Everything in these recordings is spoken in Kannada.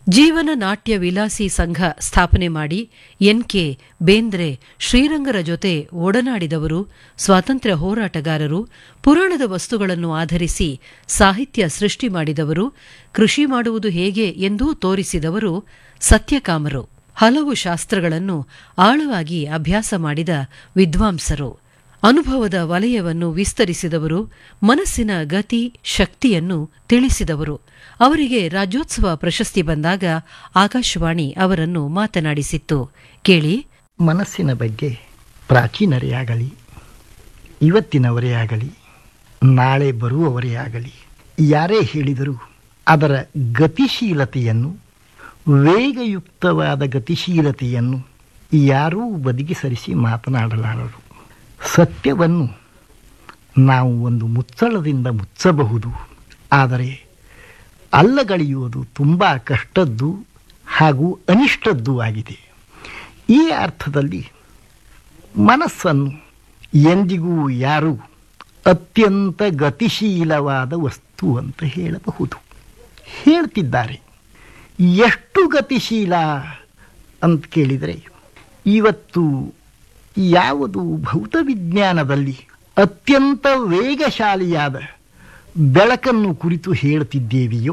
ಜೀವನ ನಾಟ್ಯ ವಿಲಾಸಿ ಸಂಘ ಸ್ಥಾಪನೆ ಮಾಡಿ ಎನ್ಕೆ ಬೇಂದ್ರೆ ಶ್ರೀರಂಗರ ಜೊತೆ ಒಡನಾಡಿದವರು ಸ್ವಾತಂತ್ರ್ಯ ಹೋರಾಟಗಾರರು ಪುರಾಣದ ವಸ್ತುಗಳನ್ನು ಆಧರಿಸಿ ಸಾಹಿತ್ಯ ಸೃಷ್ಟಿ ಮಾಡಿದವರು ಕೃಷಿ ಮಾಡುವುದು ಹೇಗೆ ಎಂದೂ ತೋರಿಸಿದವರು ಸತ್ಯಕಾಮರು ಹಲವು ಶಾಸ್ತ್ರಗಳನ್ನು ಆಳವಾಗಿ ಅಭ್ಯಾಸ ಮಾಡಿದ ವಿದ್ವಾಂಸರು ಅನುಭವದ ವಲಯವನ್ನು ವಿಸ್ತರಿಸಿದವರು ಮನಸ್ಸಿನ ಗತಿ ಶಕ್ತಿಯನ್ನು ತಿಳಿಸಿದವರು ಅವರಿಗೆ ರಾಜ್ಯೋತ್ಸವ ಪ್ರಶಸ್ತಿ ಬಂದಾಗ ಆಕಾಶವಾಣಿ ಅವರನ್ನು ಮಾತನಾಡಿಸಿತ್ತು ಕೇಳಿ ಮನಸ್ಸಿನ ಬಗ್ಗೆ ಪ್ರಾಚೀನರೇ ಆಗಲಿ ಇವತ್ತಿನವರೇ ಆಗಲಿ ನಾಳೆ ಬರುವವರೇ ಆಗಲಿ ಯಾರೇ ಹೇಳಿದರೂ ಅದರ ಗತಿಶೀಲತೆಯನ್ನು ವೇಗಯುಕ್ತವಾದ ಗತಿಶೀಲತೆಯನ್ನು ಯಾರೂ ಬದಿಗೆ ಸರಿಸಿ ಮಾತನಾಡಲಾರರು ಸತ್ಯವನ್ನು ನಾವು ಒಂದು ಮುಚ್ಚಳದಿಂದ ಮುಚ್ಚಬಹುದು ಆದರೆ ಅಲ್ಲಗಳೆಯುವುದು ತುಂಬ ಕಷ್ಟದ್ದು ಹಾಗೂ ಅನಿಷ್ಟದ್ದು ಆಗಿದೆ ಈ ಅರ್ಥದಲ್ಲಿ ಮನಸ್ಸನ್ನು ಎಂದಿಗೂ ಯಾರು ಅತ್ಯಂತ ಗತಿಶೀಲವಾದ ವಸ್ತು ಅಂತ ಹೇಳಬಹುದು ಹೇಳ್ತಿದ್ದಾರೆ ಎಷ್ಟು ಗತಿಶೀಲ ಅಂತ ಕೇಳಿದರೆ ಇವತ್ತು ಯಾವುದು ಭೌತವಿಜ್ಞಾನದಲ್ಲಿ ಅತ್ಯಂತ ವೇಗಶಾಲಿಯಾದ ಬೆಳಕನ್ನು ಕುರಿತು ಹೇಳ್ತಿದ್ದೇವೆಯೋ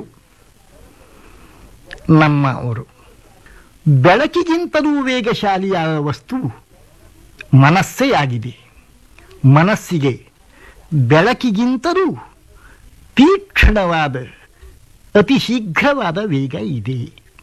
ನಮ್ಮ ಅವರು ಬೆಳಕಿಗಿಂತಲೂ ವೇಗಶಾಲಿಯಾದ ವಸ್ತು ಮನಸ್ಸೇ ಆಗಿದೆ ಮನಸ್ಸಿಗೆ ಬೆಳಕಿಗಿಂತಲೂ ತೀಕ್ಷ್ಣವಾದ ಅತಿ ಶೀಘ್ರವಾದ ವೇಗ ಇದೆ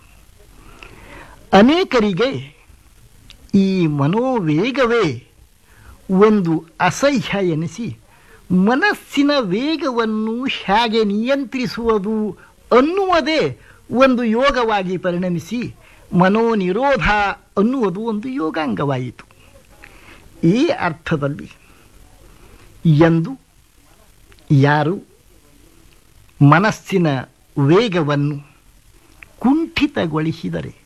ಅನೇಕರಿಗೆ ಈ ಮನೋವೇಗವೇ ಒಂದು ಅಸಹ್ಯ ಎನಿಸಿ ಮನಸ್ಸಿನ ವೇಗವನ್ನು ಹೇಗೆ ನಿಯಂತ್ರಿಸುವುದು ಅನ್ನುವುದೇ ಒಂದು ಯೋಗವಾಗಿ ಪರಿಣಮಿಸಿ ಮನೋನಿರೋಧ ಅನ್ನುವುದು ಒಂದು ಯೋಗಾಂಗವಾಯಿತು ಈ ಅರ್ಥದಲ್ಲಿ ಎಂದು ಯಾರು ಮನಸ್ಸಿನ ವೇಗವನ್ನು ಕುಂಠಿತಗೊಳಿಸಿದರೆ